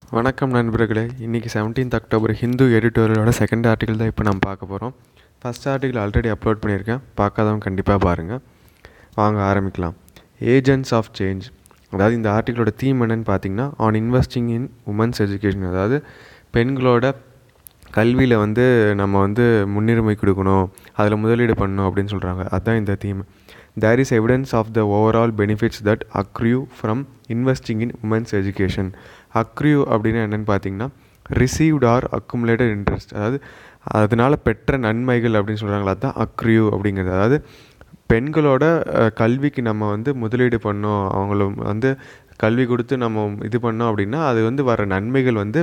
வணக்கம் நண்பர்களே இன்றைக்கி செவன்டீன்த் அக்டோபர் ஹிந்து எடிட்டோரியலோட செகண்ட் ஆர்டிக்கல் தான் இப்போ நம்ம பார்க்க போகிறோம் ஃபஸ்ட் ஆர்டிக்கல் ஆல்ரெடி அப்லோட் பண்ணியிருக்கேன் பார்க்காதவங்க கண்டிப்பாக பாருங்கள் வாங்க ஆரம்பிக்கலாம் ஏஜென்ட்ஸ் ஆஃப் சேஞ்ச் அதாவது இந்த ஆர்டிக்கலோட தீம் என்னன்னு பார்த்தீங்கன்னா on investing in women's education அதாவது பெண்களோட கல்வியில் வந்து நம்ம வந்து முன்னுரிமை கொடுக்கணும் அதில் முதலீடு பண்ணணும் அப்படின்னு சொல்கிறாங்க அதுதான் இந்த theme there is evidence of the overall benefits that accrue from investing in women's education accrue அப்படின்னு என்னென்னு பார்த்தீங்கன்னா ரிசீவ்ட் ஆர் அக்குமுலேட்டட் இன்ட்ரெஸ்ட் அதாவது அதனால் பெற்ற நன்மைகள் அப்படின்னு சொல்கிறாங்களா அதுதான் அக்ரியூ அப்படிங்கிறது அதாவது பெண்களோட அஹ், கல்விக்கு நம்ம வந்து முதலீடு பண்ணோம் அவங்கள வந்து கல்வி கொடுத்து நம்ம இது பண்ணோம் அப்படின்னா அது வந்து வர நன்மைகள் வந்து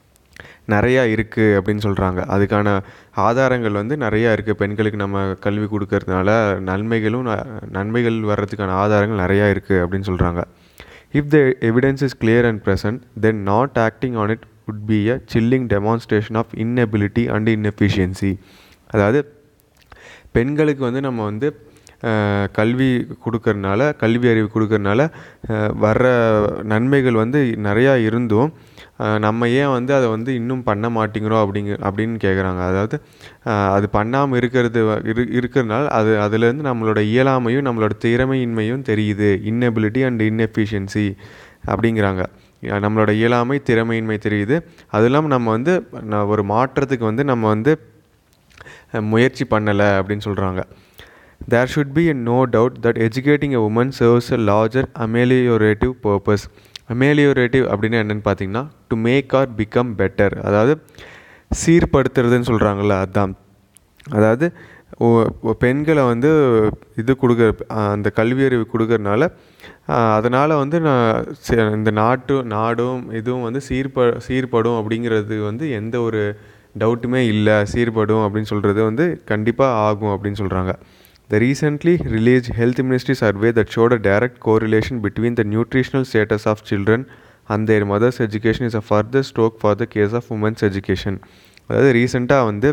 நிறையா இருக்குது அப்படின்னு சொல்கிறாங்க அதுக்கான ஆதாரங்கள் வந்து நிறையா இருக்குது பெண்களுக்கு நம்ம கல்வி கொடுக்கறதுனால நன்மைகளும் ந- நன்மைகள் வர்றதுக்கான ஆதாரங்கள் நிறையா இருக்குது அப்படின்னு சொல்கிறாங்க if the evidence is clear and present then not acting on it would be a chilling demonstration of inability and inefficiency அதாவது பெண்களுக்கு வந்து நம்ம வந்து அஹ், கல்வி கொடுக்கறனால கல்வி அறிவு கொடுக்கறனால அஹ், வர்ற நன்மைகள் வந்து நிறையா இருந்தும் அஹ், நம்ம ஏன் வந்து அதை வந்து இன்னும் பண்ண மாட்டேங்கிறோம் அப்படிங்க அப்படின்னு கேட்குறாங்க அதாவது அஹ், அது பண்ணாமல் இருக்கிறது வ- இரு இருக்கிறதுனால அது அதுலேருந்து நம்மளோட இயலாமையும் நம்மளோட திறமையின்மையும் தெரியுது இன்னபிலிட்டி அண்ட் inefficiency அப்படிங்கிறாங்க அஹ், நம்மளோட இயலாமை திறமையின்மை தெரியுது அது இல்லாமல் நம்ம வந்து ந- ஒரு மாற்றத்துக்கு வந்து நம்ம வந்து அஹ், முயற்சி பண்ணலை அப்படின்னு சொல்கிறாங்க there should be no doubt that educating a woman serves a larger ameliorative purpose ameliorative அப்படின்னு என்னென்னு பார்த்தீங்கன்னா to make or become better அதாவது சீர்படுத்துறதுன்னு சொல்கிறாங்கல்ல அதுதான் அதாவது ஒ- ஒ- பெண்களை வந்து இது கொடுக்க அந்த கல்வியறிவு கொடுக்கறனால அதனால் வந்து நான் சே- இந்த நாட்டு நாடும் இதுவும் வந்து சீர்ப சீர்படும் அப்படிங்கிறது வந்து எந்த ஒரு டவுட்டுமே இல்லை சீர்படும் அப்படின்னு சொல்கிறது வந்து கண்டிப்பாக ஆகும் அப்படின்னு சொல்கிறாங்க The recently released Health Ministry survey that showed a direct correlation between the nutritional status of children and their mother's education is a further stroke for the case of women's education. அதாவது ரீசெண்டாக வந்து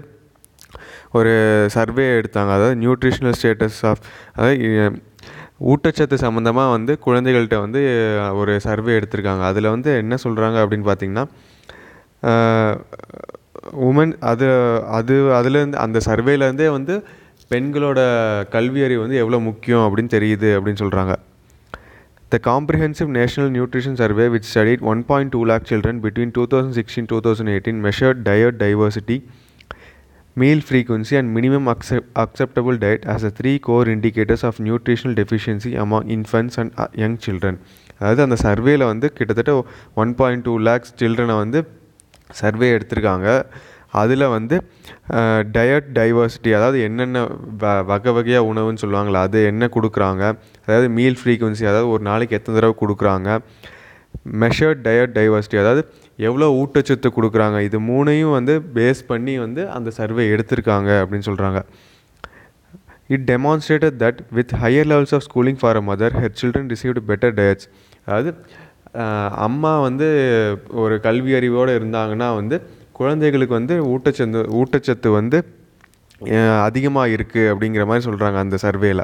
ஒரு survey எடுத்தாங்க அதாவது nutritional status of அதாவது இ- ஊட்டச்சத்து சம்மந்தமாக வந்து குழந்தைகள்கிட்ட வந்து அஹ், ஒரு சர்வே எடுத்திருக்காங்க அதில் வந்து என்ன சொல்கிறாங்க அப்படின்னு பார்த்தீங்கன்னா உமன் அது அது அதுலேருந்து அந்த சர்வேலேருந்தே வந்து பெண்களோட கல்வி அறிவு வந்து எவ்வளோ முக்கியம் அப்படின்னு தெரியுது அப்படின்னு சொல்கிறாங்க The Comprehensive National Nutrition Survey, which studied 1.2 lakh children between 2016-2018, measured diet diversity, meal frequency, and minimum accept- acceptable diet as the three core indicators of nutritional deficiency among infants and uh, young children. அதாவது அந்த சர்வேல வந்து கிட்டத்தட்ட one point two lakhs சில்ட்ரனை வந்து survey எடுத்திருக்காங்க அதில் வந்து டயட் டைவர்சிட்டி அதாவது என்னென்ன வ வகை வகையாக உணவுன்னு சொல்லுவாங்களா அது என்ன கொடுக்குறாங்க அதாவது மீல் ஃப்ரீக்குவன்சி அதாவது ஒரு நாளைக்கு எத்தனை தடவை கொடுக்குறாங்க மெஷர்ட் டயட் டைவர்சிட்டி அதாவது எவ்வளோ ஊட்டச்சத்து கொடுக்குறாங்க இது மூணையும் வந்து பேஸ் பண்ணி வந்து அந்த சர்வே எடுத்திருக்காங்க அப்படின்னு சொல்கிறாங்க It demonstrated that with higher levels of schooling for a mother, her children received better diets. அதாவது ஆஹ், அம்மா வந்து ஒரு கல்வி அறிவோடு இருந்தாங்கன்னா வந்து குழந்தைகளுக்கு வந்து ஊட்டச்சத்து ஊட்டச்சத்து வந்து அதிகமாக இருக்குது அப்படிங்கிற மாதிரி சொல்கிறாங்க அந்த சர்வேல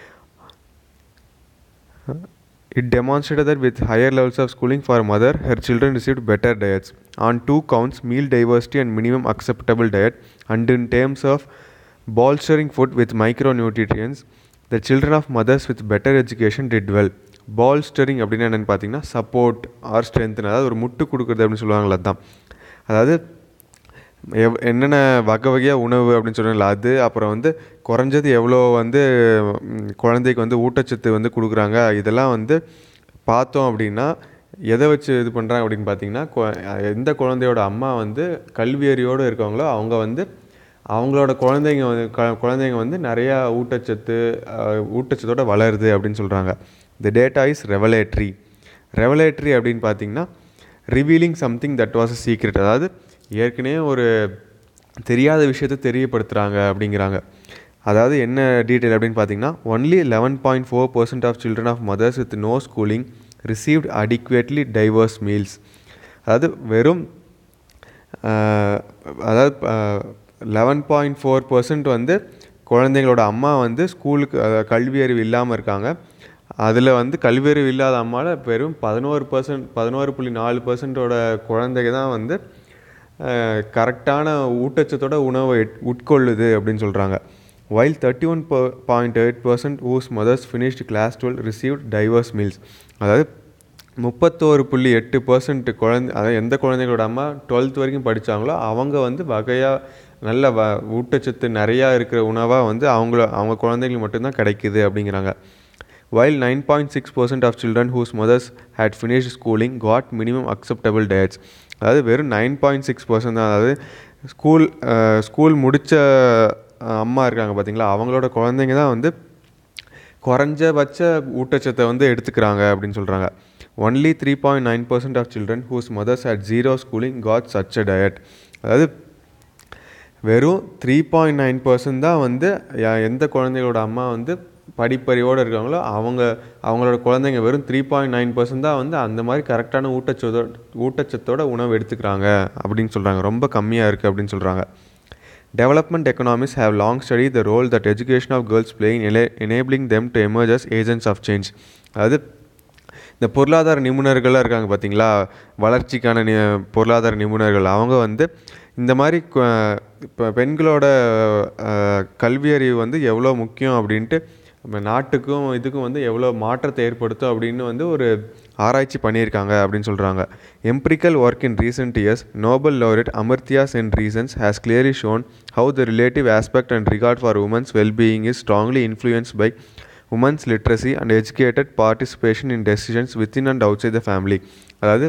It demonstrated that with higher levels of schooling for a mother, her children received better diets. On two counts, meal diversity and minimum acceptable diet, and in terms of bolstering food with micronutrients, the children of mothers with better education did well. Bolstering அப்படின்னு என்னென்னு பார்த்தீங்கன்னா support R strength அதாவது ஒரு முட்டு கொடுக்குறது அப்படின்னு சொல்லுவாங்களா அதுதான் அதாவது எவ் என்னென்ன வகை வகையாக உணவு அப்படின்னு சொன்னால அது அப்புறம் வந்து குறைஞ்சது எவ்வளோ வந்து ம், குழந்தைக்கு வந்து ஊட்டச்சத்து வந்து கொடுக்குறாங்க இதெல்லாம் வந்து பார்த்தோம் அப்படின்னா எதை வச்சு இது பண்ணுறாங்க அப்படின்னு பார்த்தீங்கன்னா கொ- எந்த குழந்தையோட அம்மா வந்து கல்வி அறிவோடு இருக்கவங்களோ அவங்க வந்து அவங்களோட குழந்தைங்க வந்து க- குழந்தைங்க வந்து நிறையா ஊட்டச்சத்து அஹ், ஊட்டச்சத்தோட வளருது அப்படின்னு சொல்கிறாங்க த டேட்டா இஸ் ரெவலேட்ரி ரெவலேட்ரி அப்படின்னு பார்த்தீங்கன்னா revealing something that was a secret அதாவது ஏற்கனவே ஒரு தெரியாத விஷயத்தை தெரியப்படுத்துகிறாங்க அப்படிங்கிறாங்க அதாவது என்ன டீட்டெயில் அப்படின்னு பார்த்தீங்கன்னா only eleven point four percent of children of mothers with no schooling received adequately diverse meals அதாவது வெறும் ஆஹ், அதாவது லெவன் பாயிண்ட் ஃபோர் பர்சன்ட் வந்து குழந்தைங்களோட அம்மா வந்து ஸ்கூலுக்கு அதாவது கல்வி அறிவு இல்லாமல் இருக்காங்க அதில் வந்து கல்வியறிவு இல்லாத அம்மாவில் வெறும் பதினோரு பர்சன்ட் பதினோரு புள்ளி நாலு பர்சன்டோட குழந்தைங்க தான் வந்து கரெக்டான ஊட்டச்சத்தோட உணவை உட்கொள்ளுது அப்படின்னு சொல்கிறாங்க while thirty one point eight percent whose mothers finished class twelve received diverse meals அதாவது முப்பத்தோரு புள்ளி எட்டு பர்சன்ட் குழந்தை அதாவது எந்த குழந்தைங்களோட அம்மா டுவெல்த் வரைக்கும் படித்தாங்களோ அவங்க வந்து வகையாக நல்ல வ ஊட்டச்சத்து நிறையா இருக்கிற உணவாக வந்து அவங்கள அவங்க குழந்தைங்களுக்கு மட்டும்தான் கிடைக்குது அப்படிங்கிறாங்க while nine point six percent of children whose mothers had finished schooling got minimum acceptable diets அதாவது வெறும் நைன் பாயிண்ட் சிக்ஸ் பர்சன்ட் தான் அதாவது ஸ்கூல் ஸ்கூல் முடித்த அம்மா இருக்காங்க பார்த்தீங்களா அவங்களோட குழந்தைங்க தான் வந்து குறைஞ்சபட்ச ஊட்டச்சத்தை வந்து எடுத்துக்கிறாங்க அப்படின்னு சொல்கிறாங்க only three point nine percent of children whose mothers at zero schooling got such a diet அதாவது வெறும் த்ரீ பாயிண்ட் நைன் பர்சன்ட் தான் வந்து எந்த குழந்தைகளோட அம்மா வந்து படிப்பறிவோடு இருக்காங்களோ அவங்க அவங்களோட குழந்தைங்க வெறும் த்ரீ பாயிண்ட் நைன் பர்சன்ட் தான் வந்து அந்த மாதிரி கரெக்டான ஊட்டச்சத்தோட ஊட்டச்சத்தோட உணவு எடுத்துக்கிறாங்க அப்படின்னு சொல்கிறாங்க ரொம்ப கம்மியாக இருக்குது அப்படின்னு சொல்கிறாங்க Development economists have long studied the role that education of girls play in ela- enabling them to emerge as agents of change. அதாவது இந்த பொருளாதார நிபுணர்கள்லாம் இருக்காங்க பார்த்தீங்களா வளர்ச்சிக்கான நி பொருளாதார நிபுணர்கள் அவங்க வந்து இந்த மாதிரி இப்போ பெண்களோட கல்வியறிவு வந்து எவ்வளோ முக்கியம் அப்படின்ட்டு நம்ம நாட்டுக்கும் இதுக்கும் வந்து எவ்வளோ மாற்றத்தை ஏற்படுத்தும் அப்படின்னு வந்து ஒரு ஆராய்ச்சி பண்ணியிருக்காங்க அப்படின்னு சொல்கிறாங்க empirical work in recent years Nobel laureate Amartya Sen reasons has clearly shown how the relative aspect and regard for women's well-being is strongly influenced by women's literacy and educated participation in decisions within and outside the family அதாவது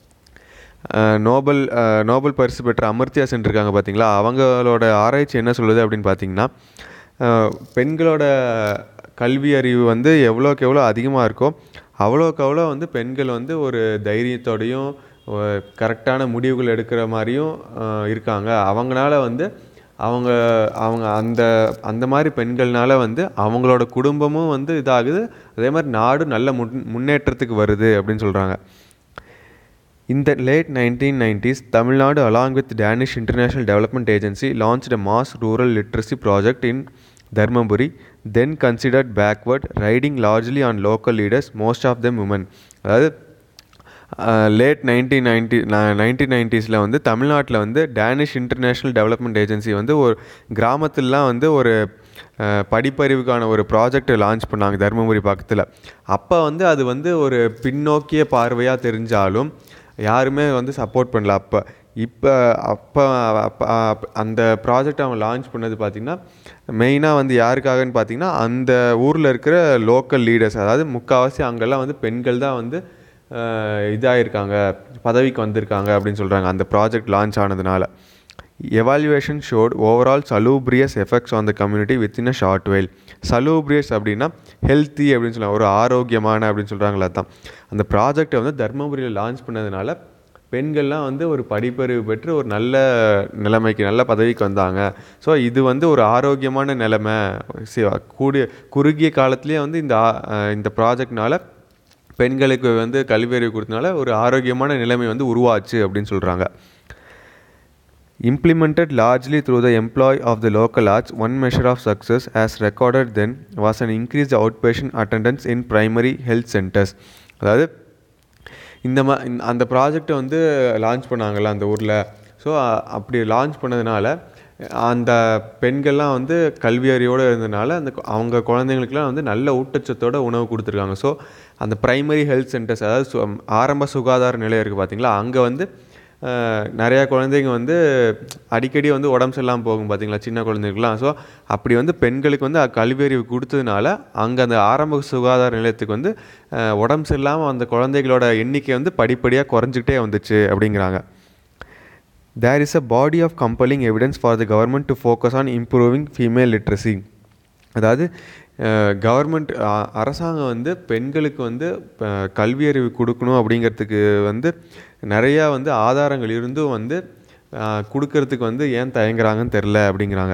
Nobel Nobel பரிசு பெற்ற அமர்த்தியா சென் இருக்காங்க பார்த்தீங்களா அவங்களோட ஆராய்ச்சி என்ன சொல்லுது அப்படின்னு பார்த்தீங்கன்னா பெண்களோட கல்வி அறிவு வந்து எவ்வளோக்கு எவ்வளோ அதிகமாக இருக்கோ அவ்வளோக்கு அவ்வளோ வந்து பெண்கள் வந்து ஒரு தைரியத்தோடையும் கரெக்டான முடிவுகள் எடுக்கிற மாதிரியும் இருக்காங்க அவங்களால வந்து அவங்க அவங்க அந்த அந்த மாதிரி பெண்கள்னால வந்து அவங்களோட குடும்பமும் வந்து இதாகுது அதே மாதிரி நாடு நல்ல முன் முன்னேற்றத்துக்கு வருது அப்படின்னு சொல்கிறாங்க In the late 1990s, Tamil Nadu, along with Danish International Development Agency, launched a mass rural literacy project in Dharmaburi, then considered backward, riding largely on local leaders, most of them women. அதாவது late nineteen ninety nineteen நைன்டிஸில் வந்து தமிழ்நாட்டில் வந்து Danish international development agency வந்து ஒரு கிராமத்துலலாம் வந்து ஒரு படிப்பறிவுக்கான ஒரு ப்ராஜெக்ட் லான்ச் பண்ணாங்க தருமபுரி பக்கத்தில் அப்போ வந்து அது வந்து ஒரு பின்னோக்கிய பார்வையாக தெரிஞ்சாலும் யாருமே வந்து சப்போர்ட் பண்ணல அப்போ இப்போ அப்போ அப்போ அந்த ப்ராஜெக்ட் அவங்க லான்ச் பண்ணது பார்த்திங்கன்னா மெயினாக வந்து யாருக்காகன்னு பார்த்தீங்கன்னா அந்த ஊரில் இருக்கிற லோக்கல் லீடர்ஸ் அதாவது முக்கால்வாசி அங்கெல்லாம் வந்து பெண்கள் தான் வந்து இதாகிருக்காங்க பதவிக்கு வந்திருக்காங்க அப்படின்னு சொல்கிறாங்க அந்த ப்ராஜெக்ட் லான்ச் ஆனதுனால evaluation showed overall salubrious effects on the community within a short while salubrious அப்படின்னா ஹெல்த்தி அப்படின்னு சொல்லுவாங்க ஒரு ஆரோக்கியமான அப்படின்னு சொல்கிறாங்களா தான் அந்த ப்ராஜெக்டை வந்து தர்மபுரியில் லான்ச் பண்ணதுனால பெண்கள்லாம் வந்து ஒரு படிப்பறிவு பெற்று ஒரு நல்ல நிலைமைக்கு நல்ல பதவிக்கு வந்தாங்க ஸோ இது வந்து ஒரு ஆரோக்கியமான நிலைமை கூடிய குறுகிய காலத்துலேயே வந்து இந்த இந்த ப்ராஜெக்ட்னால பெண்களுக்கு வந்து கல்வியறிவு கொடுத்தனால ஒரு ஆரோக்கியமான நிலைமை வந்து உருவாச்சு அப்படின்னு சொல்கிறாங்க Implemented largely through the employ of the local arts, one measure of success as recorded then was an increased outpatient attendance in primary health centers. அதாவது இந்த மா அந்த ப்ராஜெக்டை வந்து லான்ச் பண்ணாங்கல்ல அந்த ஊரில் ஸோ அப்படி லான்ச் பண்ணதுனால அந்த பெண்கள்லாம் வந்து கல்வி அறிவோடு இருந்ததுனால அந்த அவங்க குழந்தைங்களுக்குலாம் வந்து நல்ல ஊட்டச்சத்தோட உணவு கொடுத்துருக்காங்க ஸோ அந்த ப்ரைமரி ஹெல்த் சென்டர்ஸ் அதாவது ஆரம்ப சுகாதார நிலையம் இருக்குது பார்த்தீங்களா அங்கே வந்து நிறையா குழந்தைங்க வந்து அடிக்கடி வந்து உடம்பு சரியில்லாமல் போகும் பார்த்தீங்களா சின்ன குழந்தைங்களுக்குலாம் ஸோ அப்படி வந்து பெண்களுக்கு வந்து கல்வியறிவு கொடுத்ததுனால அங்கே அந்த ஆரம்ப சுகாதார நிலையத்துக்கு வந்து உடம்பு சரியில்லாமல் அந்த குழந்தைகளோட எண்ணிக்கை வந்து படிப்படியாக குறைஞ்சிக்கிட்டே வந்துச்சு அப்படிங்கிறாங்க there is a body of compelling evidence for the government to focus on improving female literacy அதாவது கவர்மெண்ட் அரசாங்கம் வந்து பெண்களுக்கு வந்து கல்வியறிவு கொடுக்கணும் அப்படிங்கிறதுக்கு வந்து நிறையா வந்து ஆதாரங்கள் இருந்தும் வந்து கொடுக்கறதுக்கு வந்து ஏன் தயங்குறாங்கன்னு தெரில அப்படிங்கிறாங்க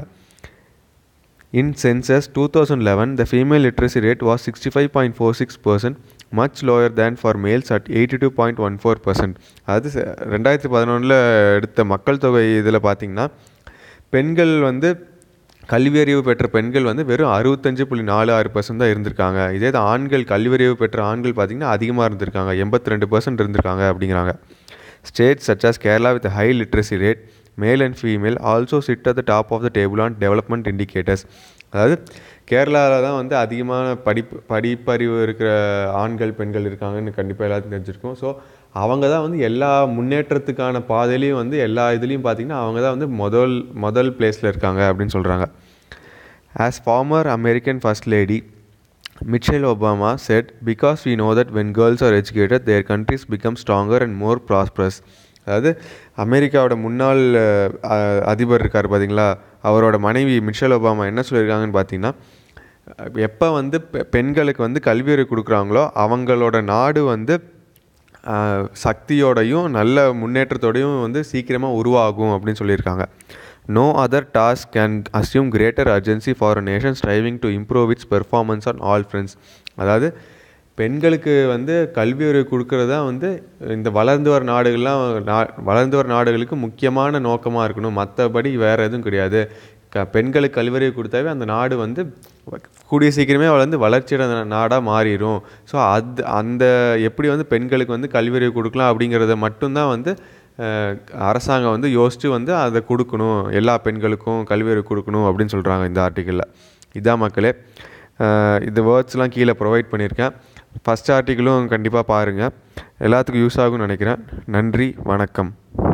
in census two thousand eleven the female literacy rate was sixty five point four six percent much lower than for males at eighty two point one four percent அது ரெண்டாயிரத்தி பதினொன்றில் எடுத்த மக்கள் தொகை இதில் பார்த்திங்கன்னா பெண்கள் வந்து கல்வியறிவு பெற்ற பெண்கள் வந்து வெறும் அறுபத்தஞ்சு புள்ளி நாலு ஆறு பர்சன்ட் தான் இருந்திருக்காங்க இதே இது ஆண்கள் கல்வியறிவு பெற்ற ஆண்கள் பார்த்திங்கன்னா அதிகமாக இருந்திருக்காங்க எண்பத்தி ரெண்டு பர்சன்ட் இருந்திருக்காங்க அப்படிங்கிறாங்க states such as Kerala with high literacy rate male and female also sit at the top of the table on development indicators அதாவது கேரளாவில் தான் வந்து அதிகமான படிப்பு படிப்பறிவு இருக்கிற ஆண்கள் பெண்கள் இருக்காங்கன்னு கண்டிப்பாக எல்லாத்துக்கும் தெரிஞ்சிருக்கும் ஸோ அவங்க தான் வந்து எல்லா முன்னேற்றத்துக்கான பாதையிலையும் வந்து எல்லா இதுலேயும் பார்த்திங்கன்னா அவங்க தான் வந்து முதல் முதல் பிளேஸில் இருக்காங்க அப்படின்னு சொல்கிறாங்க as former American first lady Michelle Obama said, Because we know that when girls are educated, their countries become stronger and more prosperous. அதாவது அமெரிக்காவோட முன்னாள் அஹ், அதிபர் இருக்கார் பார்த்தீங்களா அவரோட மனைவி மிஷல் ஒபாமா என்ன சொல்லியிருக்காங்கன்னு பார்த்தீங்கன்னா எப்போ வந்து பெ- பெண்களுக்கு வந்து கல்வியறிவு கொடுக்குறாங்களோ அவங்களோட நாடு வந்து ஆஹ், சக்தியோடையும் நல்ல முன்னேற்றத்தோடையும் வந்து சீக்கிரமாக உருவாகும் அப்படின்னு சொல்லியிருக்காங்க no other task can assume greater urgency for a nation striving to improve its performance on all fronts அதாவது பெண்களுக்கு வந்து கல்வி அறிவு கொடுக்கறது தான் வந்து இந்த வளர்ந்து வர நாடுகள்லாம் நா வளர்ந்து வர நாடுகளுக்கு முக்கியமான நோக்கமாக இருக்கணும் மற்றபடி வேறு எதுவும் கிடையாது க பெண்களுக்கு கல்வியறிவு கொடுத்தாவே அந்த நாடு வந்து கூடிய சீக்கிரமே வளர்ந்து வளர்ச்சியடைந்த நாடாக மாறிடும் ஸோ அது அந்த எப்படி வந்து பெண்களுக்கு வந்து கல்வியறிவு கொடுக்கலாம் அப்படிங்கிறத மட்டும்தான் வந்து அஹ், அரசாங்கம் வந்து யோசித்து வந்து அதை கொடுக்கணும் எல்லா பெண்களுக்கும் கல்வியறிவு கொடுக்கணும் அப்படின்னு சொல்கிறாங்க இந்த ஆர்டிக்கிளில் இதான் மக்களே அஹ், இந்த வேர்ட்ஸ்லாம் கீழே ப்ரொவைட் பண்ணியிருக்கேன் ஃபஸ்ட் ஆர்டிக்கிளும் கண்டிப்பாக பாருங்கள் எல்லாத்துக்கும் யூஸ் ஆகும்னு நினைக்கிறேன் நன்றி வணக்கம்